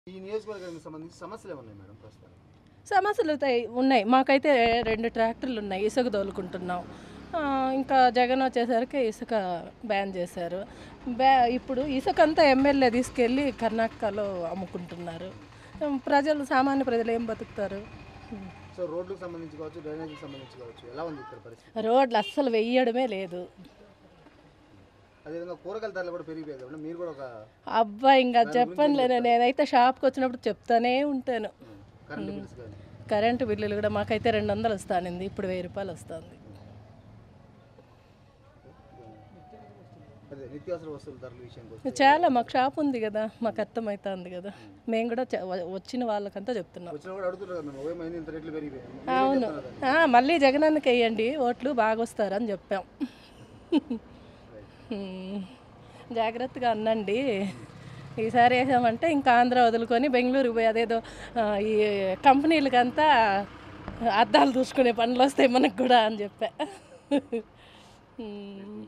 ఈ నియోజకవర్గానికి సంబంధించి సమస్యలు ఏమన్నాయి మేడం ప్రస్తుతం సమస్యలు అయితే ఉన్నాయి మాకైతే రెండు ట్రాక్టర్లు ఉన్నాయి ఇసుక తోలుకుంటున్నాం ఆ, ఇంకా జగన్ వచ్చేసరికి ఇసుక బ్యాన్ చేశారు బ్యా ఇప్పుడు ఇసుక అంతా ఎమ్మెల్యే తీసుకెళ్ళి కర్ణాటకలో అమ్ముకుంటున్నారు ఉం, ప్రజలు సామాన్య ప్రజలు ఏం బతుకుతారు ఉం. సో రోడ్లకు సంబంధించి కావచ్చు డ్రైనేజీకి సంబంధించి కావచ్చు ఎలా ఉంది ఇక్కడ పరిస్థితి రోడ్లు అస్సలు వెయ్యడమే లేదు అదేవిధంగా కూరగాయల ధరలు కూడా పెరిగిపోయాయి కదా మేడం? మీరు కూడా ఒక అబ్బా ఇంకా చెప్పనులేను నేనైతే షాప్కి వచ్చినప్పుడు చెప్తానే ఉంటాను కరెంట్ బిల్స్ కానీ కరెంటు బిల్లులు కూడా మాకైతే రెండు వందలు వస్తానింది ఇప్పుడు వెయ్యి రూపాయలు వస్తుంది అదే నిత్యావసర వస్తువుల ధరల విషయానికి వస్తే చాలా మాకు షాప్ ఉంది కదా మాకు అర్థమవుతుంది కదా మేము కూడా చ- వ- వచ్చిన వాళ్ళకంతా చెప్తున్నాం వచ్చినా కూడా అడుగుతున్నారు కదా మేము ఏమైంది ఇంత రేట్లు పెరిగిపోయాయి మీరు ఏం అవును చెప్తున్నారు దాన్ని? ఆ, మళ్ళీ జగనన్నకి వేయండి ఓట్లు బాగా వస్తారని చెప్పాం హ్మ్. జాగ్రత్తగా అన్నండి ఈసారి వేసామంటే ఇంకా ఆంధ్ర వదులుకొని బెంగళూరుకి పోయి అదేదో ఆ, ఈ కంపెనీలకంతా అద్దాలు చూసుకునే పనులు వస్తాయి మనకు కూడా అని చెప్పా హ్మ్.